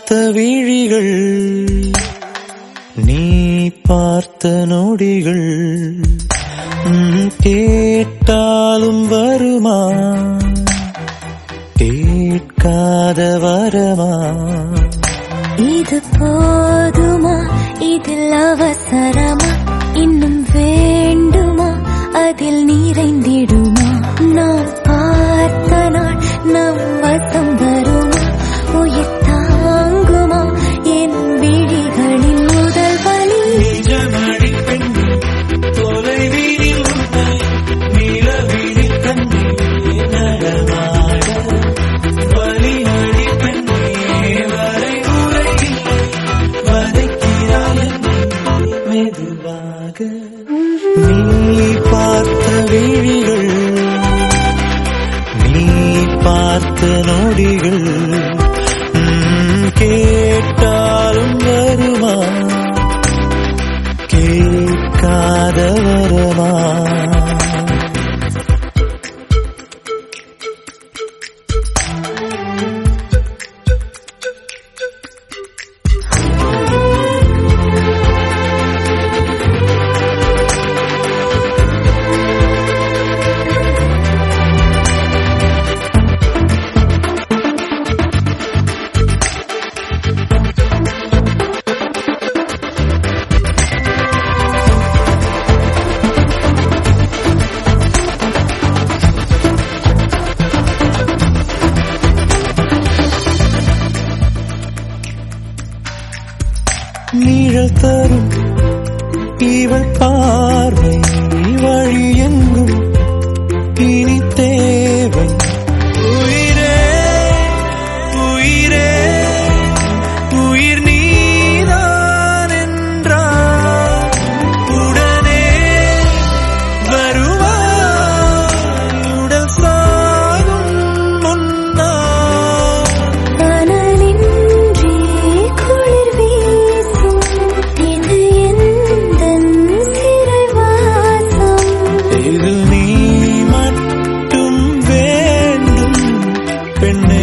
பார்த்த விழிகள் நீ பார்த்த நொடிகள் ம், கேட்டாலும் வருமா கேட்காத வரமா இது போதுமா இதில் அவசரமா இன்னும் வேண்டுமா அதில் நிறைந்திடுமா நாம் பார்த்த நாள் நம் வசம் வருமா உயிர் தாங்குமா என் விழிகளின் முதல் வலி நிஜமடி பெண்ணே தொலைவீதில் உன்னை நிலவிழில் கண்ணே நடமாட வலியடி பெண்ணே வரைமுறை இல்லை வதைக்கிறாய் என்னை மெதுவாக நீ பார்த்த விழிகள் நீ பார்த்த நொடிகள் ம், கேட்டாலும் வருமா கேட்காத வரமா நீழல் தரும் இவள் பார்வை வழி எங்கும் இனி தேவை உயிரே உயிரே உயிர் நீதான் என்றால் உடனே வருவாய் உடல் சாகும் முன்னால் கனலின்றி குளிர் வீசும் இது எந்தன் சிறைவாசம் இது நீ மட்டும் வேண்டும் பெண்ணே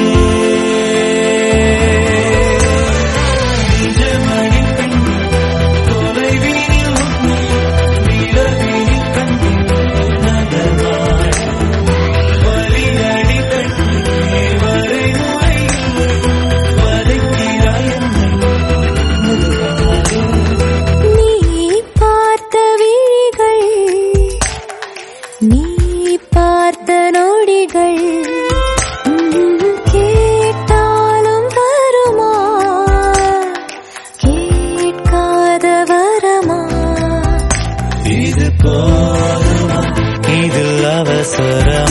நிஜமணி பெண்ணே தொலைவீதில் உன்னை நிலவினில் கண்டு நகர்வாய் வலியடி பெண்ணே வரைமுறை இல்லை வதைக்கிறாய் என்னை மெதுவாக நீ பார்த்த விழிகள் நீ பார்த்த நொடிகள் உம், கேட்டாலும் வருமா கேட்காத வரமா இது போதுமா இதில் அவசரமா